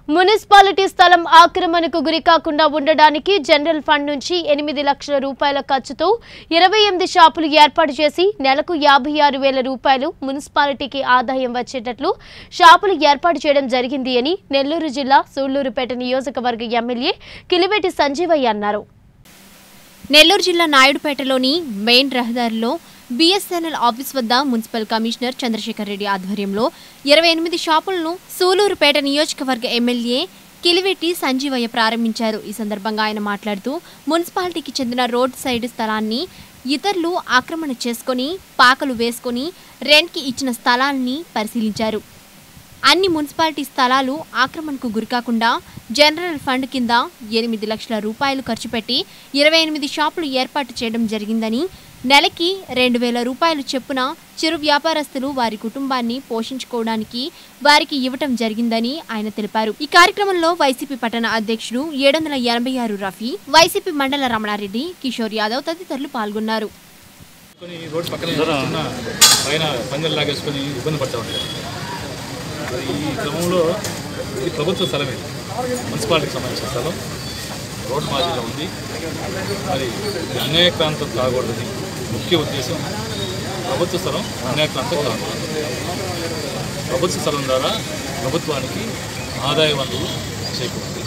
municipality స్థలం ఆక్రమణకు గురి కాకుండా ఉండడానికి జనరల్ ఫండ్ నుంచి ఎనిమిది లక్షల రూపాయల ఖర్చుతో ఇరవై ఎనిమిది షాపులు ఏర్పాటు చేసి నెలకు యాభై ఆరు వేల రూపాయలు మున్సిపాలిటీకి ఆదాయం వచ్చేటట్లు షాపులు ఏర్పాటు చేయడం జరిగింది అని నెల్లూరు జిల్లా సూళ్లూరుపేట నియోజకవర్గ ఎమ్మెల్యే కిలివేటి సంజీవయ్య అన్నారు నెల్లూరు జిల్లా నాయుడుపేటలోని మెయిన్ రహదారిలో బీఎస్ఎన్ఎల్ ఆఫీస్ వద్ద మున్సిపల్ కమిషనర్ చంద్రశేఖర్ రెడ్డి ఆధ్వర్యంలో ఇరవై ఎనిమిది షాపులను సూలూరుపేట నియోజకవర్గ ఎమ్మెల్యే కిలివెట్టి సంజీవయ్య ప్రారంభించారు ఈ సందర్భంగా ఆయన మాట్లాడుతూ మున్సిపాలిటీకి చెందిన రోడ్ సైడ్ స్థలాన్ని ఇతరులు ఆక్రమణ చేసుకొని పాకలు వేసుకొని రెంట్కి ఇచ్చిన స్థలాన్ని పరిశీలించారు అన్ని మున్సిపాలిటీ స్థలాలు ఆక్రమణకు గురికాకుండా జనరల్ ఫండ్ కింద ఎనిమిది లక్షల రూపాయలు ఖర్చు పెట్టి ఇరవై ఎనిమిది షాపులు ఏర్పాటు చేయడం జరిగిందని నెలకి రెండు వేల రూపాయలు చెప్పున చిరు వ్యాపారస్తులు వారి కుటుంబాన్ని పోషించుకోవడానికి వారికి ఇవ్వటం జరిగిందని ఆయన తెలిపారు ఈ కార్యక్రమంలో వైసీపీ పట్టణ అధ్యక్షుడు ఏడు వందల ఎనభై ఆరు రఫీ వైసీపీ మండల రమణారెడ్డి కిషోర్ యాదవ్ తదితరులు పాల్గొన్నారు కొన్ని రోడ్డు పక్కనే చిన్న పైన పంజలు లాగేసుకొని ఇబ్బంది పడతా ఉంటాయి మరి ఈ క్రమంలో ఇది ప్రభుత్వ స్థలం ఇది మున్సిపాలిటీకి సంబంధించిన స్థలం రోడ్డు మాదిరిలో ఉంది మరి ఇది అన్యాయక్రాంతం కాకూడదని ముఖ్య ఉద్దేశం ప్రభుత్వ స్థలం అన్యాయక్రాంతం కాకూడదు ప్రభుత్వ స్థలం ద్వారా ప్రభుత్వానికి ఆదాయ వనరులు చేకూరుతాయి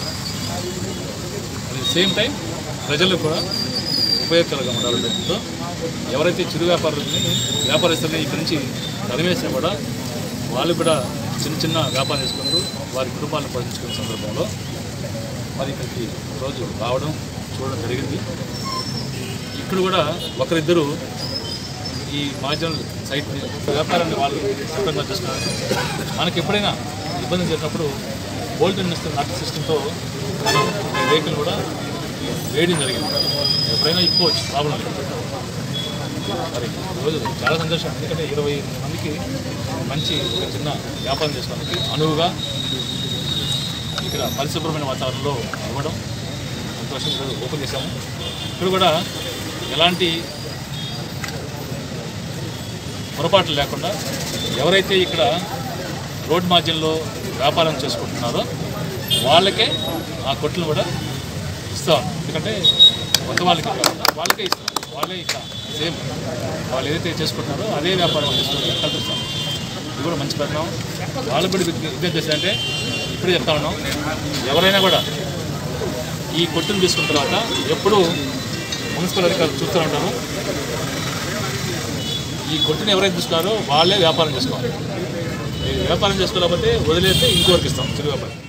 అట్ ది సేమ్ టైం ప్రజలకు కూడా ఉపయోగకరంగా ఉండాలి ఉద్దేశంతో ఎవరైతే చిరు వ్యాపారులని వ్యాపారస్తులని ఇక్కడి నుంచి తరిమేసినా కూడా వాళ్ళు కూడా చిన్న చిన్న వ్యాపారం చేసుకుంటూ వారి కుటుంబాలను పోషించుకునే సందర్భంలో మరి ఇక్కడికి రోజు రావడం చూడడం జరిగింది ఇక్కడ కూడా ఒకరిద్దరు ఈ మార్జినల్ సైట్ని వ్యాపారాన్ని వాళ్ళు సొంతంగా చూస్తున్నారు మనకి ఎప్పుడైనా ఇబ్బంది చేసినప్పుడు బోల్ట్ ఇన్వెస్టర్ నాట్ సిస్టంతో మనం ఈ వెహికల్ కూడా వేయడం జరిగింది ఎప్పుడైనా ఇప్పుకోవచ్చు ప్రాబ్లం లేదు మరి ఈరోజు చాలా సంతోషం ఎందుకంటే ఇరవై ఎనిమిది మందికి మంచి ఒక చిన్న వ్యాపారం చేసుకోవడానికి అనువుగా ఇక్కడ పరిశుభ్రమైన వాతావరణంలో ఇవ్వడం సంతోషం ఈరోజు ఓపెన్ చేశాము ఇక్కడ కూడా ఎలాంటి పొరపాట్లు లేకుండా ఎవరైతే ఇక్కడ రోడ్ మార్జిన్లో వ్యాపారం చేసుకుంటున్నారో వాళ్ళకే ఆ కొట్లు కూడా ఇస్తాం ఎందుకంటే కొత్త వాళ్ళకి కాకుండా వాళ్ళకే ఇస్తాం వాళ్ళే ఇక్కడ సేమ్ వాళ్ళు ఏదైతే చేసుకుంటున్నారో అదే వ్యాపారం చేసుకుంటారు కల్పిస్తాం ఇది కూడా మంచి పరిణామం వాళ్ళు కూడా విజ్ఞప్తి అంటే ఇప్పుడే చెప్తా ఉన్నాం ఎవరైనా కూడా ఈ కొట్టును తీసుకున్న తర్వాత ఎప్పుడూ మున్సిపల్ అధికారులు చూస్తూ ఉంటారు ఈ కొట్టుని ఎవరైతే తీసుకున్నారో వాళ్ళే వ్యాపారం చేసుకోవాలి ఈ వ్యాపారం చేసుకోలేకపోతే వదిలేస్తే ఇంకోరికి ఇస్తాం చిరు వ్యాపారం